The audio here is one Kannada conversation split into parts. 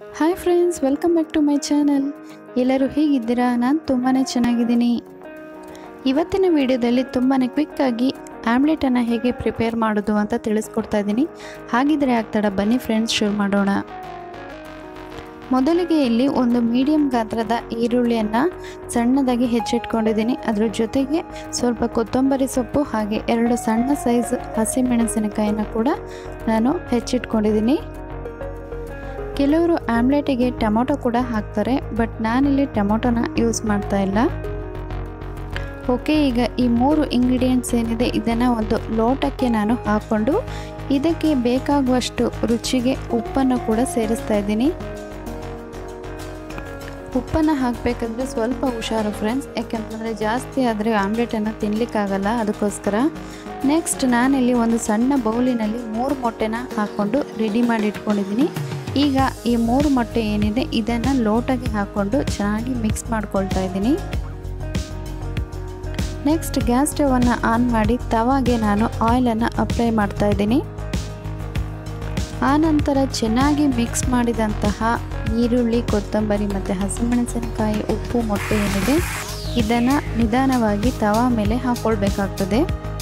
hi friends welcome back to my channel ಎಲ್ಲರೂ ಹೇಗಿದ್ದೀರಾ ನಾನು ತುಂಬಾ ಚೆನ್ನಾಗಿದ್ದೀನಿ ಇವತ್ತಿನ ವಿಡಿಯೋದಲ್ಲಿ ತುಂಬಾ ಕ್ವಿಕ್ಕಾಗಿ ಆಮ್ಲೆಟನ್ನು ಹೇಗೆ ಪ್ರಿಪೇರ್ ಮಾಡೋದು ಅಂತ ತಿಳಿಸ್ಕೊಡ್ತಾ ಇದ್ದೀನಿ ಹಾಗಿದ್ರೆ ಆಗ್ತಾಡ ಬನ್ನಿ ಫ್ರೆಂಡ್ಸ್ ಶುರು ಮಾಡೋಣ ಮೊದಲಿಗೆ ಇಲ್ಲಿ ಒಂದು ಮೀಡಿಯಂ ಗಾತ್ರದ ಈರುಳ್ಳಿಯನ್ನು ಸಣ್ಣದಾಗಿ ಹೆಚ್ಚಿಟ್ಕೊಂಡಿದ್ದೀನಿ ಅದ್ರ ಜೊತೆಗೆ ಸ್ವಲ್ಪ ಕೊತ್ತಂಬರಿ ಸೊಪ್ಪು ಹಾಗೆ ಎರಡು ಸಣ್ಣ ಸೈಜ್ ಹಸಿಮೆಣಸಿನಕಾಯಿನ ಕೂಡ ನಾನು ಹೆಚ್ಚಿಟ್ಕೊಂಡಿದ್ದೀನಿ ಕೆಲವರು ಆಮ್ಲೆಟಿಗೆ ಟೊಮೊಟೊ ಕೂಡ ಹಾಕ್ತಾರೆ ಬಟ್ ನಾನಿಲ್ಲಿ ಟೊಮೊಟೊನ ಯೂಸ್ ಮಾಡ್ತಾ ಇಲ್ಲ ಓಕೆ ಈಗ ಈ ಮೂರು ಇಂಗ್ರೀಡಿಯೆಂಟ್ಸ್ ಏನಿದೆ ಇದನ್ನು ಒಂದು ಲೋಟಕ್ಕೆ ನಾನು ಹಾಕ್ಕೊಂಡು ಇದಕ್ಕೆ ಬೇಕಾಗುವಷ್ಟು ರುಚಿಗೆ ಉಪ್ಪನ್ನು ಕೂಡ ಸೇರಿಸ್ತಾ ಇದ್ದೀನಿ ಉಪ್ಪನ್ನು ಹಾಕಬೇಕಂದ್ರೆ ಸ್ವಲ್ಪ ಹುಷಾರು ಫ್ರೆಂಡ್ಸ್ ಯಾಕೆಂತಂದರೆ ಜಾಸ್ತಿ ಆದರೆ ಆಮ್ಲೆಟನ್ನು ತಿನ್ನಲಿಕ್ಕಾಗಲ್ಲ ಅದಕ್ಕೋಸ್ಕರ ನೆಕ್ಸ್ಟ್ ನಾನಿಲ್ಲಿ ಒಂದು ಸಣ್ಣ ಬೌಲಿನಲ್ಲಿ ಮೂರು ಮೊಟ್ಟೆನ ಹಾಕ್ಕೊಂಡು ರೆಡಿ ಮಾಡಿ ಇಟ್ಕೊಂಡಿದ್ದೀನಿ ಈಗ ಈ ಮೂರು ಮೊಟ್ಟೆ ಏನಿದೆ ಇದನ್ನು ಲೋಟಗೆ ಹಾಕ್ಕೊಂಡು ಚೆನ್ನಾಗಿ ಮಿಕ್ಸ್ ಮಾಡ್ಕೊಳ್ತಾ ಇದ್ದೀನಿ ನೆಕ್ಸ್ಟ್ ಗ್ಯಾಸ್ ಸ್ಟವನ್ನು ಆನ್ ಮಾಡಿ ತವಾಗೆ ನಾನು ಆಯಿಲನ್ನು ಅಪ್ಲೈ ಮಾಡ್ತಾ ಇದ್ದೀನಿ ಆನಂತರ ಚೆನ್ನಾಗಿ ಮಿಕ್ಸ್ ಮಾಡಿದಂತಹ ಈರುಳ್ಳಿ ಕೊತ್ತಂಬರಿ ಮತ್ತು ಹಸಿಮೆಣಸಿನಕಾಯಿ ಉಪ್ಪು ಮೊಟ್ಟೆ ಏನಿದೆ ಇದನ್ನು ನಿಧಾನವಾಗಿ ತವಾ ಮೇಲೆ ಹಾಕ್ಕೊಳ್ಬೇಕಾಗ್ತದೆ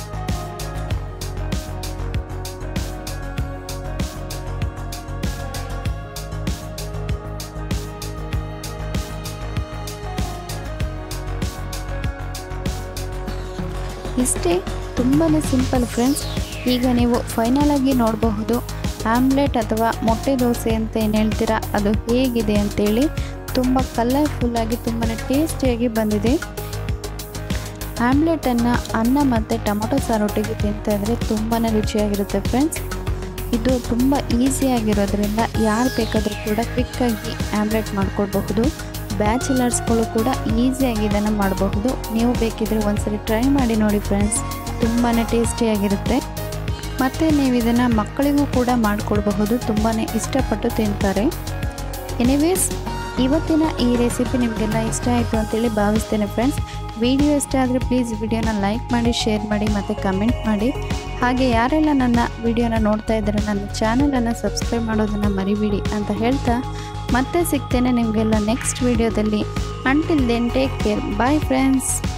ಇಷ್ಟೇ ತುಂಬಾ ಸಿಂಪಲ್ ಫ್ರೆಂಡ್ಸ್ ಈಗ ನೀವು ಫೈನಲ್ ಆಗಿ ನೋಡಬಹುದು ಆಮ್ಲೆಟ್ ಅಥವಾ ಮೊಟ್ಟೆ ದೋಸೆ ಅಂತ ಏನು ಹೇಳ್ತೀರಾ ಅದು ಹೇಗಿದೆ ಅಂತೇಳಿ ತುಂಬ ಕಲರ್ಫುಲ್ಲಾಗಿ ತುಂಬಾ ಟೇಸ್ಟಿಯಾಗಿ ಬಂದಿದೆ ಆಮ್ಲೆಟನ್ನು ಅನ್ನ ಮತ್ತು ಟೊಮೊಟೊ ಸಾರೊಟ್ಟಿಗೆ ತಿಂತಾ ಇದ್ದರೆ ತುಂಬಾ ರುಚಿಯಾಗಿರುತ್ತೆ ಫ್ರೆಂಡ್ಸ್ ಇದು ತುಂಬ ಈಸಿಯಾಗಿರೋದ್ರಿಂದ ಯಾರು ಬೇಕಾದರೂ ಕೂಡ ಕ್ವಿಕ್ಕಾಗಿ ಆಮ್ಲೆಟ್ ಮಾಡ್ಕೊಳ್ಬಹುದು ಬ್ಯಾಚುಲರ್ಸ್ಗಳು ಕೂಡ ಈಸಿಯಾಗಿ ಇದನ್ನು ಮಾಡಬಹುದು ನೀವು ಬೇಕಿದ್ರೆ ಒಂದ್ಸರಿ ಟ್ರೈ ಮಾಡಿ ನೋಡಿ ಫ್ರೆಂಡ್ಸ್ ತುಂಬಾ ಟೇಸ್ಟಿಯಾಗಿರುತ್ತೆ ಮತ್ತು ನೀವು ಇದನ್ನು ಮಕ್ಕಳಿಗೂ ಕೂಡ ಮಾಡಿಕೊಡ್ಬಹುದು ತುಂಬಾ ಇಷ್ಟಪಟ್ಟು ತಿಂತಾರೆ ಎನಿವೇಸ್ ಇವತ್ತಿನ ಈ ರೆಸಿಪಿ ನಿಮಗೆಲ್ಲ ಇಷ್ಟ ಆಯಿತು ಅಂತೇಳಿ ಭಾವಿಸ್ತೇನೆ ಫ್ರೆಂಡ್ಸ್ ವಿಡಿಯೋ ಇಷ್ಟ ಆದರೆ ಪ್ಲೀಸ್ ವಿಡಿಯೋನ ಲೈಕ್ ಮಾಡಿ ಶೇರ್ ಮಾಡಿ ಮತ್ತು ಕಮೆಂಟ್ ಮಾಡಿ ಹಾಗೆ ಯಾರೆಲ್ಲ ನನ್ನ ವಿಡಿಯೋನ ನೋಡ್ತಾ ಇದ್ದಾರೆ ನನ್ನ ಚಾನಲನ್ನು ಸಬ್ಸ್ಕ್ರೈಬ್ ಮಾಡೋದನ್ನು ಮರಿಬೇಡಿ ಅಂತ ಹೇಳ್ತಾ ಮತ್ತೆ ಸಿಗ್ತೇನೆ ನಿಮಗೆಲ್ಲ ನೆಕ್ಸ್ಟ್ ವಿಡಿಯೋದಲ್ಲಿ until then take care bye friends